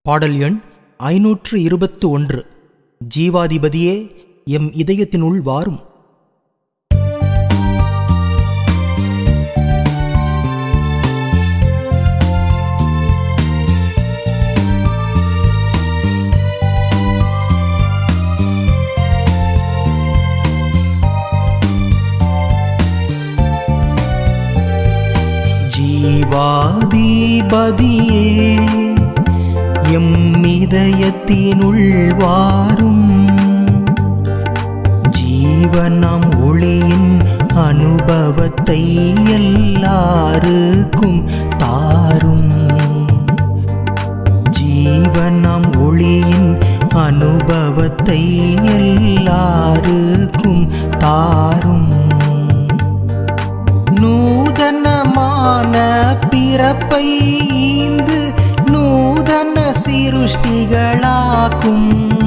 பாடல் எண் ஐநூற்று இருபத்து ஒன்று ஜீவாதிபதியே எம் இதயத்தினுள் வாரும் ஜீவாதிபதியே எம் இதயத்தினுள் வாரும் ஜீவனம் ஒளியின் அனுபவத்தை எல்லாருக்கும் தாரும் ஜீவனம் ஒளியின் அனுபவத்தை எல்லாருக்கும் தாரும் நூதனமான பிறப்பை ஈந்து நூதன சிருஷ்டிகளாக்கும்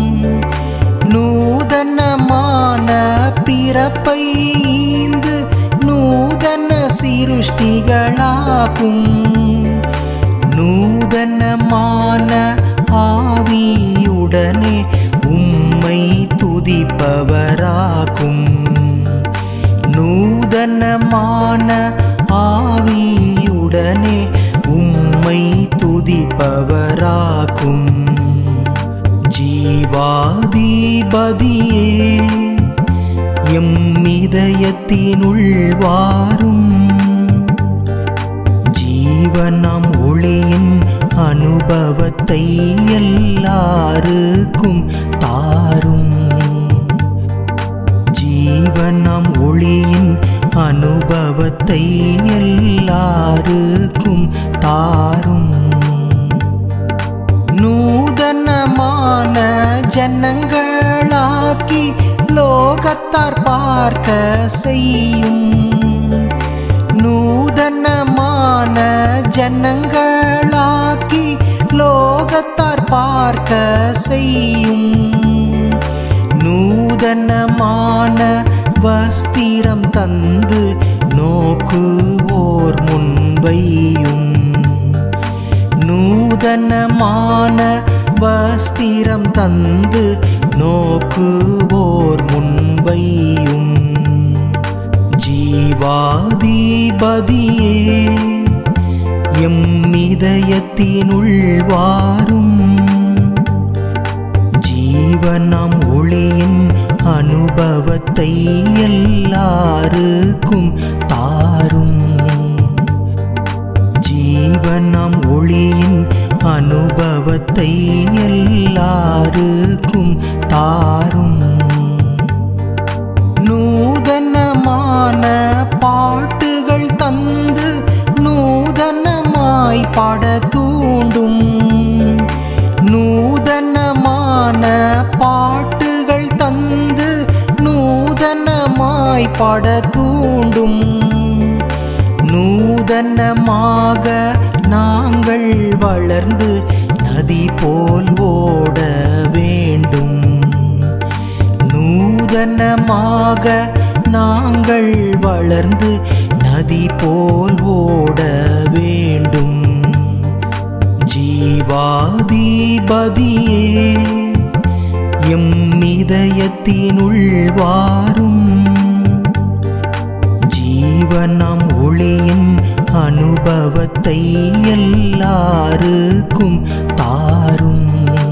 நூதனமான பிறப்பை ஈந்து நூதன சிருஷ்டிகளாக்கும் நூதனமான ஆவியுடனே உம்மை துதிப்பவராகும் நூதனமான ஆவியுடனே உம்மை துதிப்பவராகும் ஜீவாதிபதியே எம் இதயத்தினுள் வாரும் ஜீவனம் ஒளியின் அனுபவத்தை எல்லாருக்கும் தாரும் ஜீவனம் ஒளியின் அனுபவத்தை எல்லாருக்கும் தாரும் நூதனமான ஜனங்களாக்கி லோகத்தார் பார்க்க செய்யும் நூதனமான ஜனங்களாக்கி லோகத்தார் பார்க்க செய்யும் நூதனமான வஸ்திரம் தந்து நோக்குவோர் முன்வையும் நூதனமான வஸ்திரம் தந்து நோக்குவோர் முன்வையும் ஜீவாதிபதியே எம் இதயத்தினுள் வாரும் ஜீவனம் ஒளியின் அனுபவத்தை எல்லாருக்கும் தாரும் ஜீவனம் ஒளியின் அனுபவத்தை எல்லாருக்கும் தாரும் நூதனமான பாட்டுகள் தந்து நூதனமாய் பாட தூண்டும் நூதனமான பாட்டுகள் தந்து நூதனமாய் பாட தூண்டும் நூதனமாக நாங்கள் வளர்ந்து நதி போல் ஓட வேண்டும் நூதனமாக நாங்கள் வளர்ந்து நதி போல் ஓட வேண்டும் ஜீவாதிபதியே எம் இதயத்தினுள் வாரும் ஜீவனம் ஒளியின் அனுபவத்தை எல்லாருக்கும் தாரும்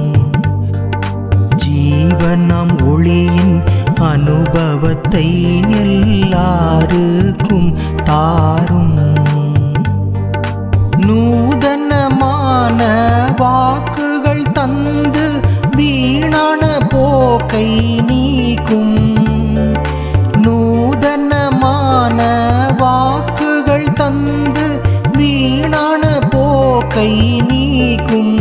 ஜீவனம் ஒளியின் அனுபவத்தை எல்லாருக்கும் தாரும் நூதனமான வாக்குகள் தந்து வீணான போக்கை நீக்கும் நூதனமான வாக்குகள் தந்து வீணான போக்கை நீக்கும்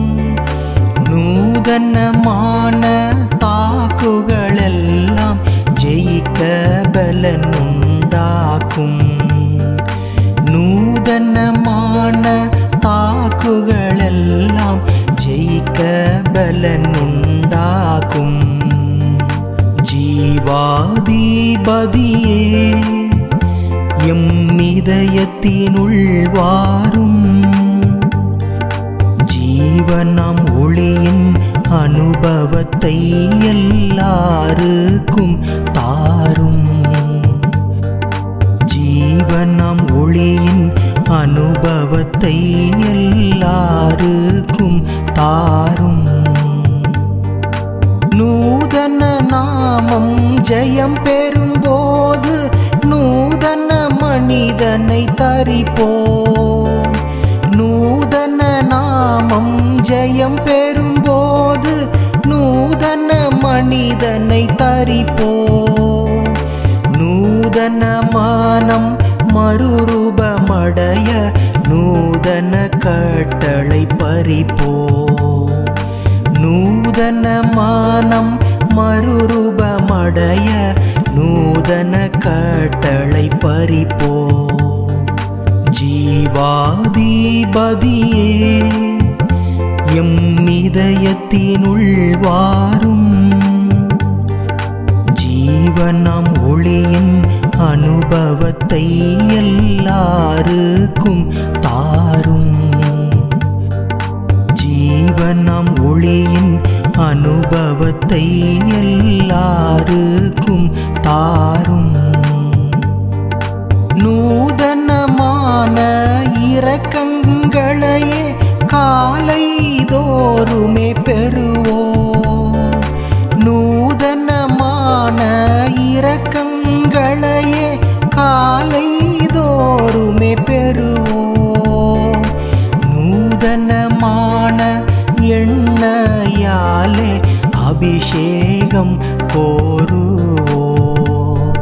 நூதனமான தாக்குகளெல்லாம் ஜெயிக்க பலன் உண்டாக்கும் நூதனமான தாக்குகளெல்லாம் ஜெயிக்க பலன் உண்டாக்கும் ஜீவாதிபதியே எம் இதயத்தினுள் வாரும் ஜீவனம் அனுபவத்தை எல்லாருக்கும் தாரும் ஜீவனம் ஒளியின் அனுபவத்தை எல்லாருக்கும் தாரும் நூதன நாமம் ஜெயம் பெறும்போது நூதன மனிதனை தரிப்போம் நூதன நாமம் ஜெயம் பெறும்போது நூதன மனிதனை தரிப்போம் நூதன மானம் மறுரூபமடைய நூதன கட்டளை பறிப்போம் நூதன மானம் மறுரூபமடைய நூதன கட்டளை பறிப்போ ஜீவாதிபதியே எம் இதயத்தினுள் வாரும் ஜீவனம் ஒளியின் அனுபவத்தை எல்லாருக்கும் தாரும் ஜீவனம் ஒளியின் அனுபவத்தை எல்லாருக்கும் தாரும் நூதனமான இரக்கங்களையே காலை தோறுமே பெறுவோம் நூதனமான இரக்கங்களையே காலை தோறுமே பெறுவோம் நூதனமான எண்ணெயாலே அபிஷேகம் கோருவோம்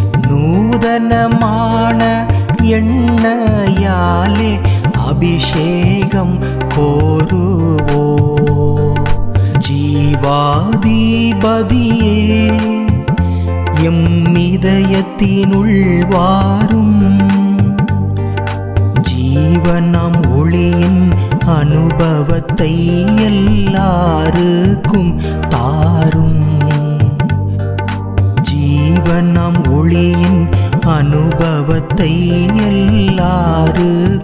நூதனமான எண்ணெயாலே அபிஷேகம் கோருவோ ஜீவாதிபதியே எம் இதயத்தினுள் வாரும் ஜீவனம் ஒளியின் அனுபவத்தை எல்லாருக்கும் தாரும் ஜீவனம் ஒளியின் அனுபவத்தை எல்லாருக்கும்